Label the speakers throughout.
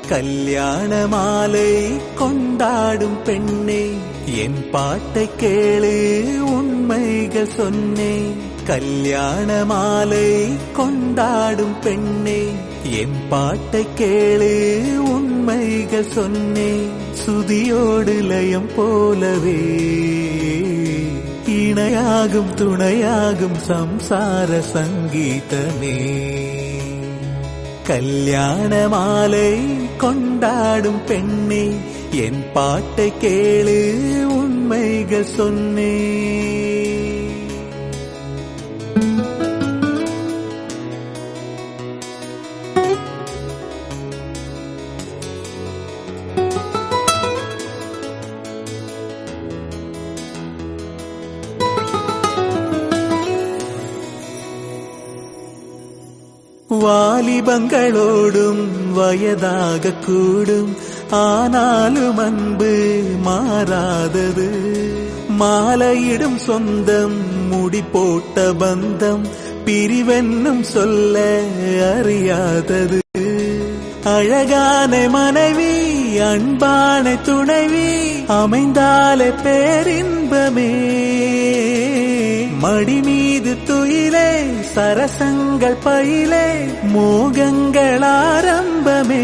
Speaker 1: கல்யாண மாலை கொண்டாடும் பெண்ணே என் பாட்டை கேளு உண்மைகள் சொன்னேன் கல்யாண மாலை கொண்டாடும் பெண்ணே என் பாட்டை கேளு உண்மைகள் சொன்னேன் சுதியோடு லயம் போலவே இணையாகும் துணையாகும் சம்சார சங்கீதமே கல்யாண மாலை கொண்டாடும் பெண்ணே என் பாட்டை கேளு உண்மைகள் சொன்னே வாலிபங்களோடும் வயதாக கூடும் ஆனாலும் அன்பு மாறாதது மாலையிடும் சொந்தம் முடி போட்ட பந்தம் பிரிவென்னும் சொல்ல அறியாதது அழகான மனைவி அன்பான துணைவி அமைந்தாலே பேரின்பமே மடி மீது துயிலே சரசங்கள் பயிலே மோகங்கள் ஆரம்பமே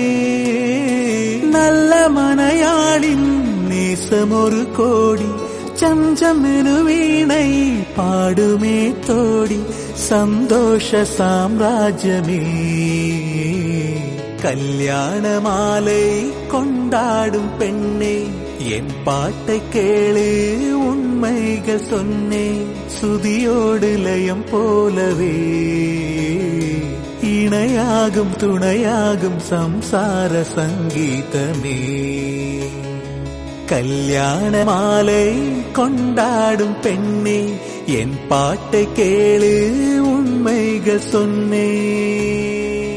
Speaker 1: நல்ல மனையாளின் நேசம் ஒரு கோடி சஞ்சமெனு வீணை பாடுமே தோடி சந்தோஷ சாம்ராஜ்யமே கல்யாண மாலை கொண்டாடும் பெண்ணே என் பாட்டை கேளு உண்மைகள் சொன்னேன் சுதியோடு லயம் போலவே இணையாகும் துணையாகும் சம்சார சங்கீதமே கல்யாண மாலை கொண்டாடும் பெண்ணே என் பாட்டை கேளு உண்மைகள் சொன்னேன்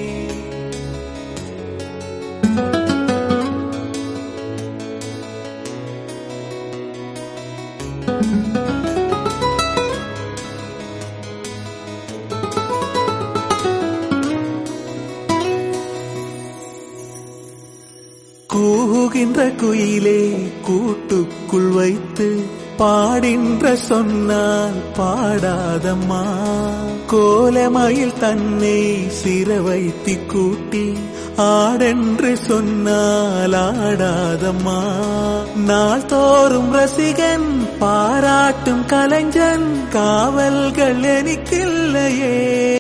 Speaker 1: கூகின்ற குயிலே கூட்டுக்குள் வைத்து பாடின்ற சொன்னால் பாடாதம்மா கோலமயில் தன்னை சிற வைத்தி கூட்டி ஆடென்று சொன்னால் ஆடாதம்மா நாள் தோறும் ரசிகன் பாராட்டும் கலைஞன் காவல்கள் எனக்கில்லையே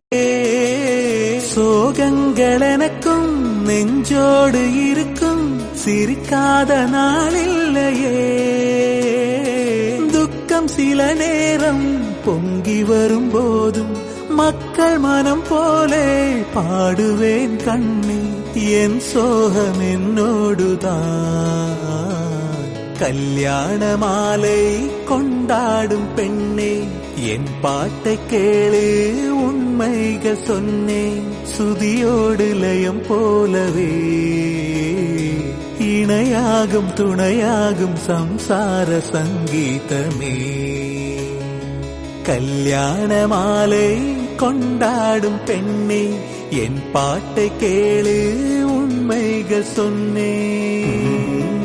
Speaker 1: சோகங்கள் எனக்கும் நெஞ்சோடு இருக்கும் சிரிக்காத நாளில்லையே துக்கம் சில நேரம் பொங்கி வரும்போதும் மக்கள் மனம் போலே பாடுவேன் கண்ணி என் சோகம் என்னோடுதான் கல்யாண மாலை கொண்டாடும் பெண்ணே என் பாட்டை கேளு உண்மைகள் சொன்னேன் சுதியோடு லயம் போலவே இணையாகும் துணையாகும் சம்சார சங்கீதமே கல்யாண மாலை கொண்டாடும் பெண்ணே என் பாட்டை கேளு உண்மைகள் சொன்னேன்